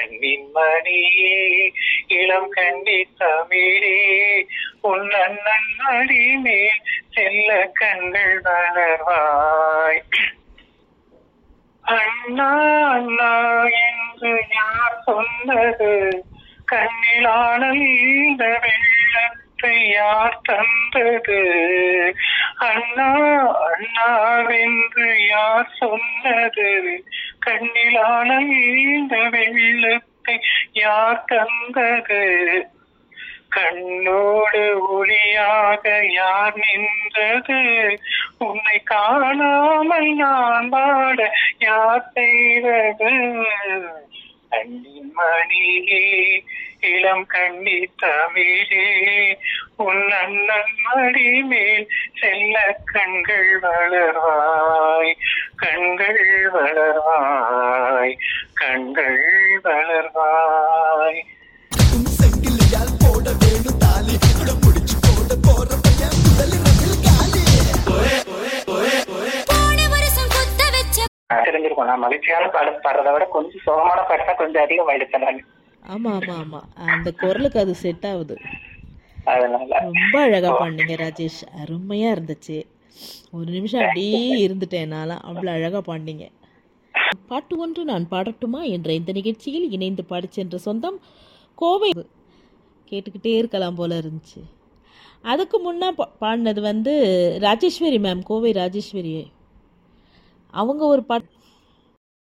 கண்ணின் மணியே இளம் கண்ணி தமிழே உன் அண்ணன் மடி மேல் செல்ல கண்கள் வளர்வாய் அண்ணா அண்ணா என்று யார் சொன்னது கண்ணிலான இந்த வெள்ளத்தை யார் தந்தது அண்ணா அண்ணாவென்று யார் சொன்னது கண்ணிலான இந்த வெள்ளத்தை யார் தந்தது கண்ணோடு ஒளியாக யார் நின்றது உன்னை காணாமல் நான் பாட யார் செய்வது கண்ணின் மணியே இளம் கண்ணி தமிழே உன் அண்ணன் மடி மேல் செல்ல கண்கள் வளர்வாய் கண்கள் வளர்வாய் கண்கள் வளர்வாய் உன் சங்கிலியால் போட வேணும் தாலி கூட முடிச்சு போட போற பையன் முதலிரவில் காலி போன வருஷம் குத்த வச்ச தெரிஞ்சிருக்கும் நான் மகிழ்ச்சியான பாடல் பாடுறதை விட கொஞ்சம் சோகமான பாட்டு தான் கொஞ்சம் அதிகம் எடுத்தேன் ஆமா ஆமா ஆமா அந்த குரலுக்கு அது செட் ஆகுது அதனால ரொம்ப அழகா பாடினீங்க ராஜேஷ் அருமையா இருந்துச்சு ஒரு நிமிஷம் அப்படியே இருந்துட்டேன் நான்லாம் அவ்வளோ அழகா பாடினீங்க பாட்டு ஒன்று நான் பாடட்டுமா என்ற இந்த நிகழ்ச்சியில் இணைந்து பாடிச் சென்ற சொந்தம் கோவை கேட்டுக்கிட்டே இருக்கலாம் போல இருந்துச்சு அதுக்கு முன்னே பா பாடினது வந்து ராஜேஸ்வரி மேம் கோவை ராஜேஸ்வரி அவங்க ஒரு பாட்டு